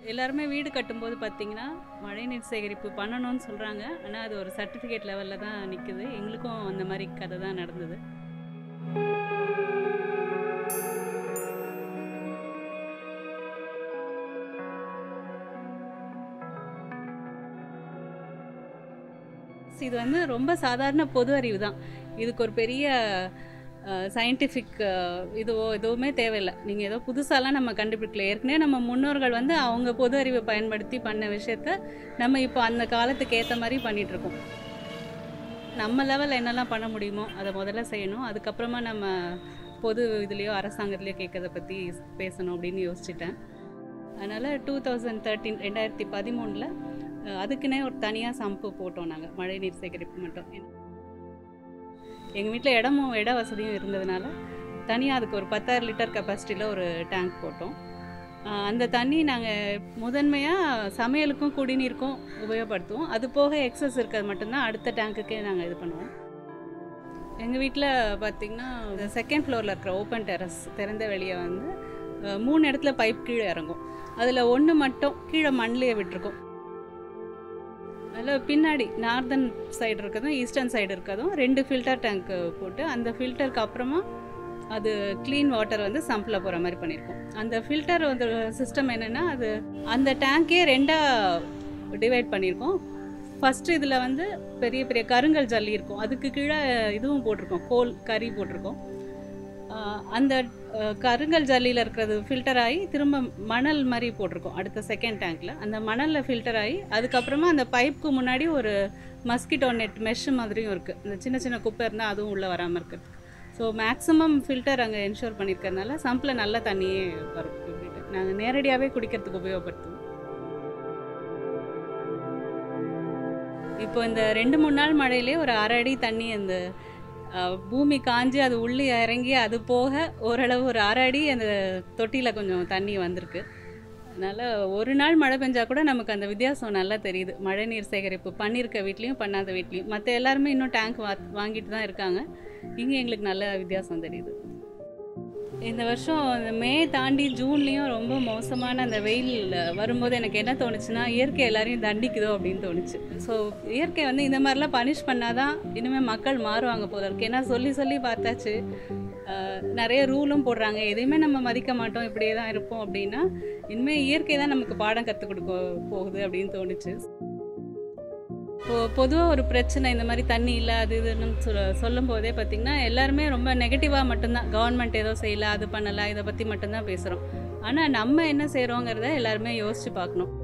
எல்லாருமே வீடு கட்டும்போது பார்த்தீங்கன்னா மழைநீர் சேகரிப்பு பண்ணணும்னு சொல்கிறாங்க ஆனால் அது ஒரு சர்டிஃபிகேட் லெவலில் தான் நிற்குது எங்களுக்கும் அந்த மாதிரி கதை தான் நடந்தது இது வந்து ரொம்ப சாதாரண பொது அறிவு தான் இதுக்கு ஒரு பெரிய சயின்டிஃபிக் இதுவோ எதுவுமே தேவையில்லை நீங்கள் ஏதோ புதுசாலாம் நம்ம கண்டுபிடிக்கல ஏற்கனவே நம்ம முன்னோர்கள் வந்து அவங்க பொது அறிவை பயன்படுத்தி பண்ண விஷயத்த நம்ம இப்போ அந்த காலத்துக்கு ஏற்ற மாதிரி பண்ணிட்டு இருக்கோம் நம்ம லெவலில் என்னெல்லாம் பண்ண முடியுமோ அதை முதல்ல செய்யணும் அதுக்கப்புறமா நம்ம பொது இதுலேயோ அரசாங்கத்துலேயோ கேட்கறத பற்றி பேசணும் அப்படின்னு யோசிச்சிட்டேன் அதனால் டூ தௌசண்ட் தேர்ட்டீன் ரெண்டாயிரத்தி பதிமூணில் அதுக்குன்னே ஒரு தனியாக சம்பு போட்டோம் நாங்கள் மழைநீர் சேகரிப்பு மட்டும் எங்கள் வீட்டில் இடமும் இட வசதியும் இருந்ததுனால தனியாக அதுக்கு ஒரு பத்தாயிரம் லிட்டர் கெப்பாசிட்டியில் ஒரு டேங்க் போட்டோம் ஆஹ் அந்த தண்ணி நாங்கள் முதன்மையாக சமையலுக்கும் குடிநீருக்கும் உபயோகப்படுத்துவோம் அது போக எக்ஸஸ் இருக்கிறது மட்டும்தான் அடுத்த டேங்க்குக்கே நாங்கள் இது பண்ணுவோம் எங்கள் வீட்டில் பார்த்திங்கன்னா செகண்ட் ஃப்ளோரில் இருக்கிற ஓப்பன் டெரஸ் திறந்த வெளியே வந்து அஹ், மூணு இடத்துல பைப் கீழே இறங்கும் அதில் ஒன்று மட்டும் கீழே மண்ணிலே விட்டுருக்கோம் அதில் பின்னாடி நார்தன் சைடு இருக்கதும் ஈஸ்டர்ன் சைடு இருக்கதும் ரெண்டு ஃபில்டர் டேங்க் போட்டு அந்த ஃபில்டருக்கு அப்புறமா அது க்ளீன் வாட்டர் வந்து சம்பில் போகிற மாதிரி பண்ணியிருக்கோம் அந்த ஃபில்டர் வந்து சிஸ்டம் என்னென்னா அது அந்த டேங்கே ரெண்டாக டிவைட் பண்ணியிருக்கோம் ஃபஸ்ட்டு இதில் வந்து பெரிய பெரிய கருங்கல் ஜல்லி இருக்கும் அதுக்கு கீழே இதுவும் போட்டிருக்கோம் கோல் கறி போட்டிருக்கோம் ஆஹ் அந்த அஹ், கருங்கல் ஜல்லியில் இருக்கிறது ஃபில்டர் ஆகி திரும்ப மணல் மாதிரி போட்டிருக்கோம் அடுத்த செகண்ட் டேங்க்கில் அந்த மணலில் ஃபில்டர் ஆகி அதுக்கப்புறமா அந்த பைப்புக்கு முன்னாடி ஒரு மஸ்கிட்டோ நெட் மெஷ் மாதிரியும் இருக்குது இந்த சின்ன சின்ன குப்பை இருந்தால் அதுவும் உள்ளே வராமல் இருக்குது ஸோ மேக்ஸிமம் ஃபில்டர் அங்கே என்ஷூர் பண்ணியிருக்கறதுனால சம்பில் நல்ல தண்ணியே வரும் நாங்கள் நேரடியாகவே குடிக்கிறதுக்கு உபயோகப்படுத்துவோம் இப்போ இந்த ரெண்டு மூணு நாள் மழையிலே ஒரு அரை அடி தண்ணி அந்த அஹ், பூமி காஞ்சு அது உள்ளே இறங்கி அது போக ஓரளவு ஒரு அரை அடி அந்த தொட்டியில் கொஞ்சம் தண்ணி வந்திருக்கு அதனால் ஒரு நாள் மழை பெஞ்சா கூட நமக்கு அந்த வித்தியாசம் நல்லா தெரியுது மழை நீர் சேகரிப்பு பண்ணியிருக்க வீட்லேயும் பண்ணாத வீட்லேயும் மற்ற எல்லாருமே இன்னும் டேங்க் வா வாங்கிட்டு தான் இருக்காங்க இங்கே எங்களுக்கு நல்ல வித்தியாசம் தெரியுது இந்த வருஷம் இந்த மே தாண்டி ஜூன்லேயும் ரொம்ப மோசமான அந்த வெயில் வரும்போது எனக்கு என்ன தோணுச்சுன்னா இயற்கை எல்லாரையும் தண்டிக்குதோ அப்படின்னு தோணுச்சு ஸோ இயற்கை வந்து இந்த மாதிரிலாம் பனிஷ் பண்ணாதான் இனிமேல் மக்கள் மாறுவாங்க போல இருக்கு ஏன்னா சொல்லி சொல்லி பார்த்தாச்சு அஹ், நிறைய ரூலும் போடுறாங்க எதையுமே நம்ம மதிக்க மாட்டோம் இப்படியே தான் இருப்போம் அப்படின்னா இனிமேல் இயற்கை தான் நமக்கு பாடம் கற்றுக் கொடுக்க போகுது அப்படின்னு தோணுச்சு இப்போ பொதுவாக ஒரு பிரச்சனை இந்த மாதிரி தண்ணி இல்லை அது இதுன்னு சொல்ல சொல்லும் போதே பார்த்திங்கன்னா எல்லாருமே ரொம்ப நெகட்டிவாக மட்டும்தான் கவர்மெண்ட் ஏதோ செய்யல அது பண்ணலை இதை பற்றி மட்டும்தான் பேசுகிறோம் ஆனால் நம்ம என்ன செய்கிறோங்கிறத எல்லாருமே யோசித்து பார்க்கணும்